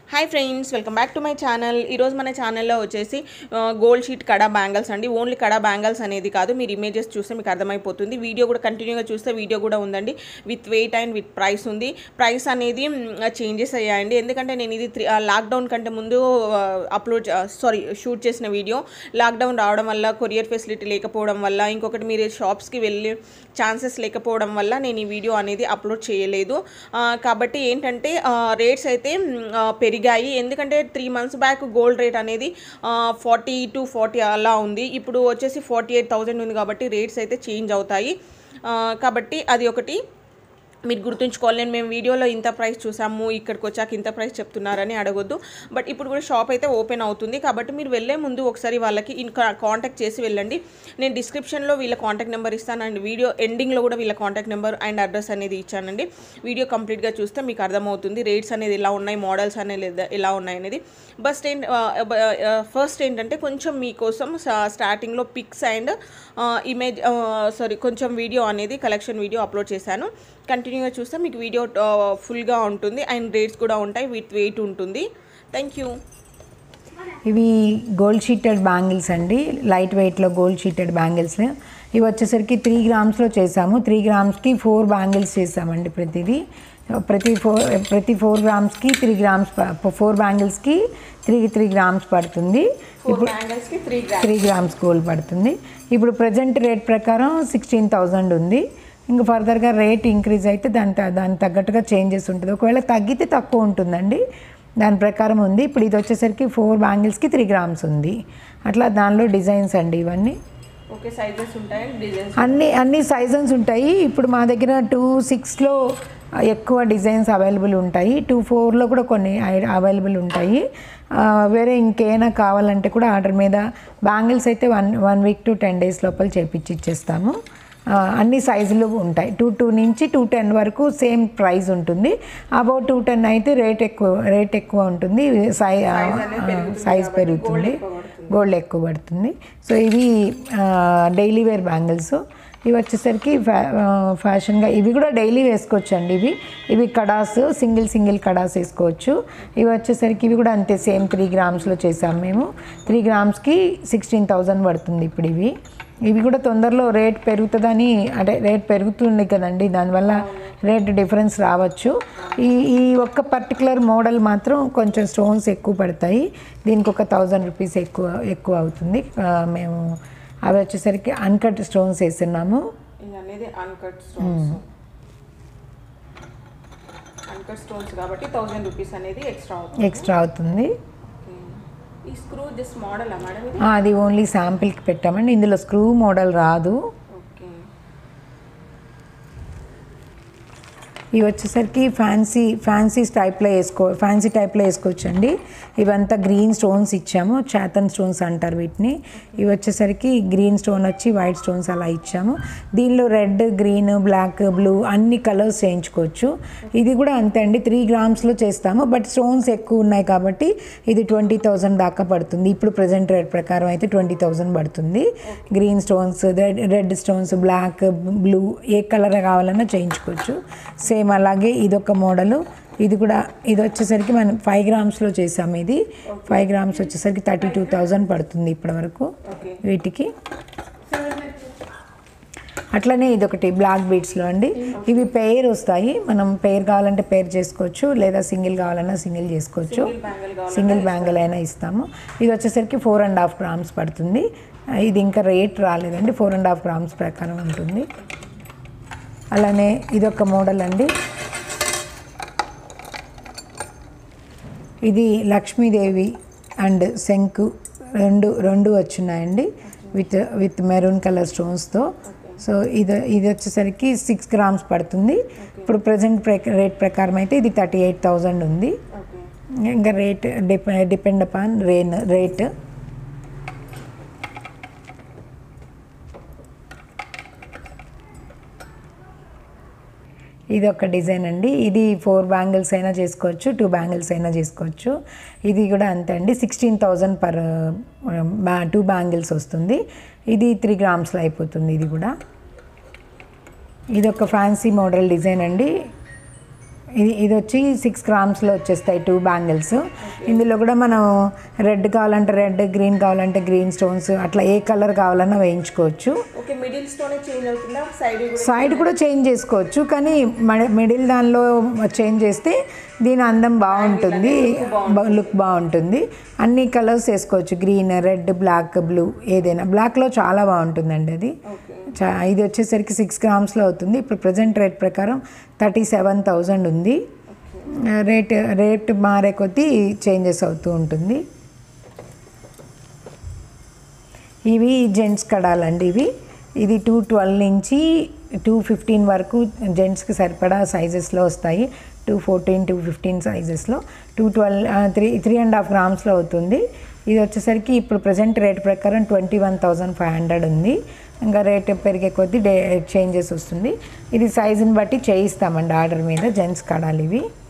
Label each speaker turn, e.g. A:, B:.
A: hi friends welcome back to my channel ఈరోజు మన ఛానల్లో వచ్చేసి గోల్డ్ షీట్ కడా బ్యాంగిల్స్ అండి ఓన్లీ కడా బ్యాంగిల్స్ అనేది కాదు మీరు ఇమేజెస్ చూస్తే మీకు అర్థమైపోతుంది వీడియో కూడా కంటిన్యూగా చూస్తే వీడియో కూడా ఉందండి with weight and with price ఉంది ప్రైస్ అనేది చేంజెస్ అయ్యాయండి ఎందుకంటే నేను ఇది త్రీ లాక్డౌన్ కంటే ముందు అప్లోడ్ సారీ షూట్ చేసిన వీడియో లాక్డౌన్ రావడం వల్ల కొరియర్ ఫెసిలిటీ లేకపోవడం వల్ల ఇంకొకటి మీరు షాప్స్కి వెళ్ళి ఛాన్సెస్ లేకపోవడం వల్ల నేను ఈ వీడియో అనేది అప్లోడ్ చేయలేదు ఆ, కాబట్టి ఏంటంటే రేట్స్ అయితే మ్, ఆ, పెరిగాయి ఎందుకంటే three months back gold rate అనేది ఫార్టీ టు ఫార్టీ అలా ఉంది ఇప్పుడు వచ్చేసి ఫార్టీ ఎయిట్ థౌజండ్ ఉంది కాబట్టి రేట్స్ అయితే చేంజ్ అవుతాయి ఆ, కాబట్టి అది ఒకటి మీరు గుర్తుంచుకోవాలి నేను మేము వీడియోలో ఇంత ప్రైస్ చూసాము ఇక్కడికి వచ్చాక ఇంత ప్రైస్ చెప్తున్నారని అడగొద్దు బట్ ఇప్పుడు కూడా షాప్ అయితే ఓపెన్ అవుతుంది కాబట్టి మీరు వెళ్ళే ముందు ఒకసారి వాళ్ళకి ఇంకా కాంటాక్ట్ చేసి వెళ్ళండి నేను డిస్క్రిప్షన్లో వీళ్ళ కాంటాక్ట్ నెంబర్ ఇస్తాను అండ్ వీడియో ఎండింగ్లో కూడా వీళ్ళ కాంటాక్ట్ నెంబర్ అండ్ అడ్రస్ అనేది ఇచ్చానండి వీడియో కంప్లీట్గా చూస్తే మీకు అర్థమవుతుంది రేట్స్ అనేది ఎలా ఉన్నాయి మోడల్స్ అనేది ఎలా- ఎలా ఉన్నాయి అనేది బస్ట్ ఏంటి ఫస్ట్ ఏంటంటే కొంచెం మీకోసం స్టార్టింగ్లో పిక్స్ అండ్ ఇమేజ్ సారీ కొంచెం వీడియో అనేది కలెక్షన్ వీడియో అప్లోడ్ చేశాను కంటిన్యూగా చూస్తే మీకు వీడియో ఫుల్గా ఉంటుంది అండ్ రేట్స్ కూడా ఉంటాయి విత్ వెయిట్ ఉంటుంది థ్యాంక్ యూ
B: ఇవి గోల్డ్ షీటెడ్ బ్యాంగిల్స్ అండి లైట్ వెయిట్లో గోల్డ్ షీటెడ్ బ్యాంగిల్స్ ఇవి వచ్చేసరికి త్రీ గ్రామ్స్లో చేసాము త్రీ గ్రామ్స్కి ఫోర్ బ్యాంగిల్స్ చేసామండి ప్రతిదీ ప్రతి ఫోర్ ప్రతి ఫోర్ గ్రామ్స్కి త్రీ గ్రామ్స్ ఫోర్ బ్యాంగిల్స్కి త్రీ త్రీ గ్రామ్స్ పడుతుంది ఇప్పుడు
A: బ్యాంగిల్స్కి త్రీ
B: త్రీ గ్రామ్స్ గోల్డ్ పడుతుంది ఇప్పుడు ప్రజెంట్ రేట్ ప్రకారం సిక్స్టీన్ థౌజండ్ ఉంది ఇంకా ఫర్దర్గా రేట్ ఇంక్రీజ్ అయితే దాని త- దానికి తగ్గట్టుగా చేంజెస్ ఉంటుంది ఒకవేళ తగ్గితే తక్కువ ఉంటుందండి దాని ప్రకారం ఉంది ఇప్పుడు ఇది వచ్చేసరికి ఫోర్ బ్యాంగిల్స్కి త్రీ గ్రామ్స్ ఉంది అట్లా దానిలో డిజైన్స్ అండి ఇవన్నీ
A: ఓకే సైజెస్ ఉంటాయి డిజైన్స్
B: అన్ని అన్ని సైజెస్ ఉంటాయి ఇప్పుడు మా దగ్గర టూ సిక్స్లో ఎక్కువ డిజైన్స్ అవైలబుల్ ఉంటాయి టూ ఫోర్లో కూడా కొన్ని అవైలబుల్ ఉంటాయి ఆ, వేరే ఇంకేమైనా కావాలంటే కూడా ఆర్డర్ మీద బ్యాంగిల్స్ అయితే one one week to ten days లోపల చేపించి ఇచ్చేస్తాము ఆ, అన్ని సైజులు ఉంటాయి టూ టూ నుంచి టూ టెన్ వరకు సేమ్ ప్రైస్ ఉంటుంది అబౌట్ టూ టెన్ అయితే రేట్ ఎక్కువ రేట్ ఎక్కువ ఉంటుంది సై సైజ్ పెరుగుతుంది గోల్డ్ ఎక్కువ పడుతుంది సో ఇవి డైలీ వేర్ బ్యాంగిల్స్ ఇవి వచ్చేసరికి ఫ్యా ఆ, ఫ్యాషన్గా ఇవి కూడా డైలీ వేసుకోవచ్చు అండి ఇవి ఇవి కడాస్ సింగిల్ సింగిల్ కడాస్ వేసుకోవచ్చు ఇవి వచ్చేసరికి ఇవి కూడా అంతే సేమ్ త్రీ గ్రామ్స్లో చేసాం మేము త్రీ గ్రామ్స్కి సిక్స్టీన్ థౌజండ్ పడుతుంది ఇప్పుడు ఇవి ఇవి కూడా తొందరలో రేట్ పెరుగుతుందని అంటే రేట్ పెరుగుతుంది కదండి దానివల్ల రేట్ డిఫరెన్స్ రావచ్చు ఈ ఈ ఒక్క పర్టికులర్ మోడల్ మాత్రం కొంచెం స్టోన్స్ ఎక్కువ పడతాయి దీనికి ఒక థౌజండ్ రూపీస్ ఎక్కువ ఎక్కువ అవుతుంది ఆ, మేము అవి వచ్చేసరికి అన్కట్ స్టోన్స్ వేస్తున్నాము
A: ఇది అనేది అన్కట్ స్టోన్స్ అన్కట్ స్టోన్స్ కాబట్టి థౌజండ్ రూపీస్ అనేది ఎక్స్ట్రా అవుతుంది
B: ఎక్స్ట్రా అవుతుంది
A: ఈ స్క్రూ జస్ట్ మోడల్ మేడం ఇది
B: ఆ, అది ఓన్లీ శాంపిల్కి పెట్టామండి ఇందులో స్క్రూ మోడల్ రాదు
A: ఓకే
B: ఇవి వచ్చేసరికి ఫ్యాన్సీ ఫ్యాన్సీ టైప్లో వేసుకో ఫ్యాన్సీ టైప్లో వేసుకోవచ్చండి ఇవంతా గ్రీన్ స్టోన్స్ ఇచ్చాము చాతన్ స్టోన్స్ అంటారు వీటిని ఇవి వచ్చేసరికి గ్రీన్ స్టోన్ వచ్చి వైట్ స్టోన్స్ అలా ఇచ్చాము దీనిలో రెడ్ గ్రీన్ బ్లాక్ బ్లూ అన్ని కలర్స్ చేయించుకోవచ్చు ఇది కూడా అంతే అండి త్రీ గ్రామ్స్లో చేస్తాము బట్ స్టోన్స్ ఎక్కువ ఉన్నాయి కాబట్టి ఇది ట్వంటీ థౌజండ్ దాకా పడుతుంది ఇప్పుడు ప్రజెంట్ రేట్ ప్రకారం అయితే ట్వంటీ థౌజండ్ పడుతుంది green stones red red stones black blue ఏ కలర్ కావాలన్నా చేయించుకోవచ్చు సేమ్ అలాగే ఇదొక మోడలు ఇది కూడా ఇది వచ్చేసరికి మనం ఫైవ్ గ్రామ్స్లో చేసాము ఇది ఫైవ్ గ్రామ్స్ వచ్చేసరికి థర్టీ టూ థౌజండ్ పడుతుంది ఇప్పటివరకు
A: ఓకే
B: వీటికి అట్లనే ఇదొకటి బ్లాక్ బీడ్స్లో అండి ఇవి పెయిర్ వస్తాయి మనం పెయిర్ కావాలంటే పెయిర్ చేసుకోవచ్చు లేదా సింగిల్ కావాలన్నా సింగిల్ చేసుకోవచ్చు సింగిల్ బ్యాంగిల్ అయినా ఇస్తాము ఇది వచ్చేసరికి ఫోర్ అండ్ హాఫ్ గ్రామ్స్ పడుతుంది ఇది ఇంకా రేట్ రాలేదండి ఫోర్ అండ్ హాఫ్ గ్రామ్స్ ప్రకారం ఉంటుంది అలానే ఇదొక మోడల్ అండి ఇది లక్ష్మీదేవి అండ్ శంకు రెండు రెండు వచ్చున్నాయండి విత్ విత్ మెరూన్ కలర్ స్టోన్స్తో సో ఇది ఇది వచ్చేసరికి సిక్స్ గ్రామ్స్ పడుతుంది ఇప్పుడు ప్రజెంట్ రేట్ ప్రకారం అయితే ఇది థర్టీ ఎయిట్ థౌజండ్ ఉంది
A: ఓకే
B: ఇంకా రేట్ డిపె డిపెండ్ అపాన్ రేన్ రేట్ ఇది ఒక డిజైన్ అండి ఇది ఫోర్ బ్యాంగిల్స్ అయినా చేసుకోవచ్చు టూ బ్యాంగిల్స్ అయినా చేసుకోవచ్చు ఇది కూడా అంతే అండి sixteen thousand per two bangles వస్తుంది ఇది త్రీ గ్రామ్స్లో అయిపోతుంది ఇది కూడా ఇది ఒక ఫ్యాన్సీ మోడల్ డిజైన్ అండి ఇది ఇది వచ్చి సిక్స్ గ్రామ్స్లో వచ్చేస్తాయి టూ బ్యాంగిల్స్ ఇందులో కూడా మనం రెడ్ కావాలంటే రెడ్ గ్రీన్ కావాలంటే గ్రీన్ స్టోన్స్ అట్లా ఏ కలర్ కావాలన్నా వేయించుకోవచ్చు
A: ఓకే మిడిల్స్తోనే చేంజ్ అవుతుందా సైడ్ కూడా
B: సైడ్ కూడా చేంజ్ చేసుకోవచ్చు కానీ మన- మిడిల్ దానిలో చేంజ్ చేస్తే దీని అందం బాగుంటుంది లుక్ బాగుంటుంది అన్ని కలర్స్ వేసుకోవచ్చు గ్రీన్ రెడ్ బ్లాక్ బ్లూ ఏదైనా బ్లాక్లో చాలా బాగుంటుందండి అది
A: ఓకే
B: చా ఇది వచ్చేసరికి సిక్స్ గ్రామ్స్లో అవుతుంది ఇప్పుడు ప్రజెంట్ రేట్ ప్రకారం థర్టీ సెవెన్ థౌజండ్ ఉంది రేట్ రేట్ మారే కొద్దీ చేంజెస్ అవుతూ ఉంటుంది ఇవి జెంట్స్ కడాలండి ఇవి ఇది టూ ట్వెల్వ్ నుంచి టూ ఫిఫ్టీన్ వరకు జెంట్స్కి సరిపడా సైజెస్లో వస్తాయి టూ ఫోర్టీన్ టూ ఫిఫ్టీన్ సైజెస్లో two twelve three three and half గ్రామ్స్లో అవుతుంది ఇది వచ్చేసరికి ఇప్పుడు ప్రజెంట్ రేట్ ప్రకారం twenty one thousand five hundred ఉంది ఇంకా రేట్ పెరిగే కొద్దీ డే చేంజెస్ వస్తుంది ఇది సైజుని బట్టి చేయిస్తామండి ఆర్డర్ మీద జెంట్స్ కడాలు ఇవి